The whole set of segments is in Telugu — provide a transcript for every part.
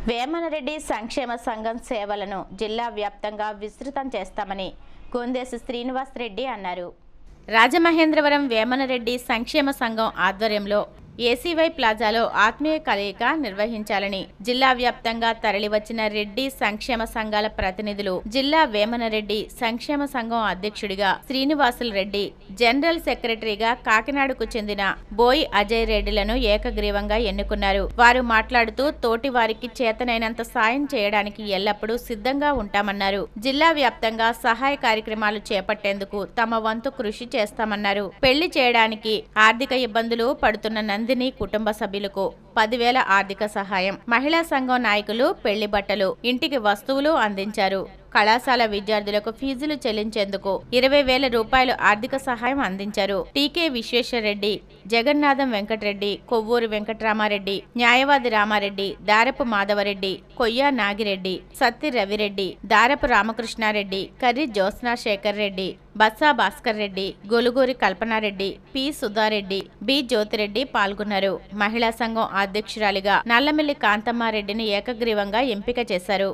వేమనరెడ్డి సంక్షేమ సంఘం సేవలను జిల్లా వ్యాప్తంగా విస్తృతం చేస్తామని గొందేసి శ్రీనివాస్ రెడ్డి అన్నారు రాజమహేంద్రవరం వేమనరెడ్డి సంక్షేమ సంఘం ఆధ్వర్యంలో ఏసీవై ప్లాజాలో ఆత్మీయ కలయిక నిర్వహించాలని జిల్లా వ్యాప్తంగా తరలివచ్చిన రెడ్డి సంక్షేమ సంఘాల ప్రతినిధులు జిల్లా వేమనరెడ్డి సంక్షేమ సంఘం అధ్యక్షుడిగా శ్రీనివాసులు రెడ్డి జనరల్ సెక్రటరీగా కాకినాడకు చెందిన బోయ్ అజయ్ రెడ్డిలను ఏకగ్రీవంగా ఎన్నుకున్నారు వారు మాట్లాడుతూ తోటి వారికి చేతనైనంత సాయం చేయడానికి ఎల్లప్పుడూ సిద్ధంగా ఉంటామన్నారు జిల్లా వ్యాప్తంగా సహాయ కార్యక్రమాలు చేపట్టేందుకు తమ వంతు కృషి చేస్తామన్నారు పెళ్లి చేయడానికి ఆర్థిక ఇబ్బందులు పడుతున్న నందిని కుటుంబ సభ్యులకు పదివేల ఆర్థిక సహాయం మహిళా సంఘం నాయకులు పెళ్లి బట్టలు ఇంటికి వస్తువులు అందించారు కళాశాల విద్యార్థులకు ఫీజులు చెల్లించేందుకు ఇరవై వేల రూపాయలు ఆర్థిక సహాయం అందించారు టీకే విశ్వేశ్వరరెడ్డి జగన్నాథం వెంకటరెడ్డి కొవ్వూరు వెంకటరామారెడ్డి న్యాయవాది రామారెడ్డి దారపు మాధవరెడ్డి కొయ్య నాగిరెడ్డి సత్తి రవిరెడ్డి దారపు రామకృష్ణారెడ్డి కర్రి జ్యోత్స్నా శేఖర్ రెడ్డి బస్సా భాస్కర్ రెడ్డి గొలుగూరి కల్పనారెడ్డి పి సుధారెడ్డి బి జ్యోతిరెడ్డి పాల్గొన్నారు మహిళా సంఘం అధ్యక్షురాలిగా నల్లమిల్లి కాంతమ్మారెడ్డిని ఏకగ్రీవంగా ఎంపిక చేశారు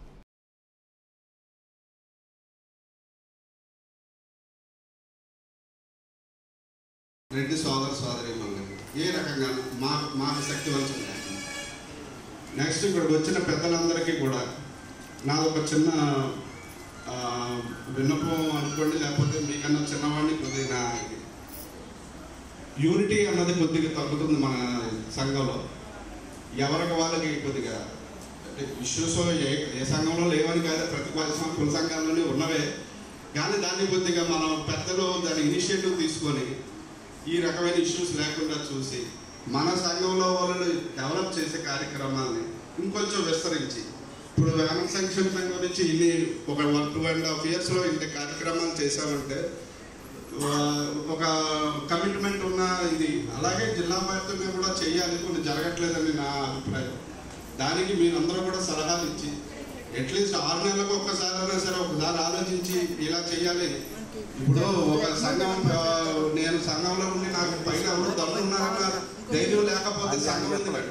రెడ్డి సోదర సోదరి ఏ రకంగా మా మాకు శక్తి వంచం లేకుండా నెక్స్ట్ ఇక్కడికి వచ్చిన పెద్దలందరికీ కూడా నాదొక చిన్న ఆ, విన్నపం అనుకోండి లేకపోతే మీకన్నా చిన్నవాడిని కొద్దిగా నా- యూనిటీ అన్నది కొద్దిగా తగ్గుతుంది మన సంఘంలో ఎవరికి వాళ్ళకి కొద్దిగా ఇష్యూస్ ఏ ఏ సంఘంలో లేవని కాదు ప్రతి కుల కుల సంఘాల్లోనే ఉన్నవే కానీ దాన్ని కొద్దిగా మనం పెద్దలు దాని ఇనిషియేటివ్ తీసుకొని ఈ రకమైన ఇష్యూస్ లేకుండా చూసి మన సంఘంలో వాళ్ళని డెవలప్ చేసే కార్యక్రమాల్ని ఇంకొంచెం విస్తరించి ఇప్పుడు వేమ సంక్షేమ సంఘం నుంచి ఇన్ని ఒక వన్ టూ అండ్ హాఫ్ ఇయర్స్లో ఇన్ని కార్యక్రమాలు చేశామంటే వా- ఒక కమిట్మెంట్ ఉన్న ఇది అలాగే జిల్లా వ్యాప్తంగా కూడా చేయాలి కొన్ని జరగట్లేదని నా అభిప్రాయం దానికి మీరందరూ కూడా సలహాలు ఇచ్చి అట్లీస్ట్ ఆరు నెలలకు ఒక్కసారి అయినా సరే ఒకసారి ఆలోచించి ఇలా చేయాలి ఇప్పుడు ఒక సంఘం ఆ, నేను సంఘంలో ఉండి నాకు పైన ఎవరు దమ్ము ఉన్నారన్న ధైర్యం లేకపోతే సంఘం ఎందుకండి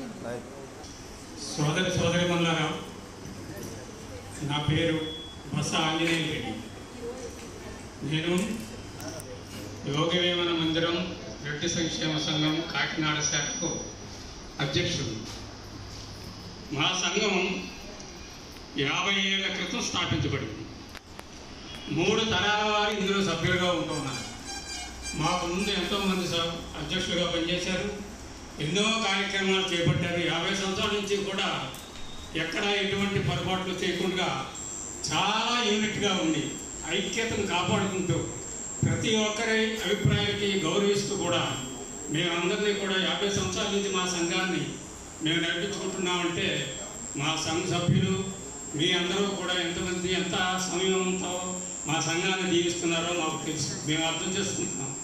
సోదరి సోదరి మల్లారా నా పేరు బస ఆంజనేయ రెడ్డి నేను యోగవేమన మందిరం రెడ్డి సంక్షేమ సంఘం కాకినాడ శాఖకు అధ్యక్షుడు మా సంఘం యాభై ఏళ్ల క్రితం స్థాపించబడింది మూడు తరాల వారు ఇందులో సభ్యులుగా ఉంటున్నారు మాకు ముందు ఎంతోమంది స- అధ్యక్షులుగా పనిచేశారు ఎన్నో కార్యక్రమాలు చేపట్టారు యాభై సంవత్సరాల నుంచి కూడా ఎక్కడ ఎటువంటి పొరపాట్లు చేయకుండా చాలా యూనిట్గా ఉంది ఐక్యతను కాపాడుకుంటూ ప్రతి ఒక్కరి అభిప్రాయానికి గౌరవిస్తూ కూడా మేమందరినీ కూడా యాభై సంవత్సరాల నుంచి మా సంఘాన్ని మేము నడిపించుకుంటున్నామంటే మా సంఘ సభ్యులు మీ అందరూ కూడా ఎంతమంది ఎంత సమయంతో మా సంఘాన్ని దీవిస్తున్నారో మాకు తెలుసు మేము అర్థం చేసుకుంటున్నాం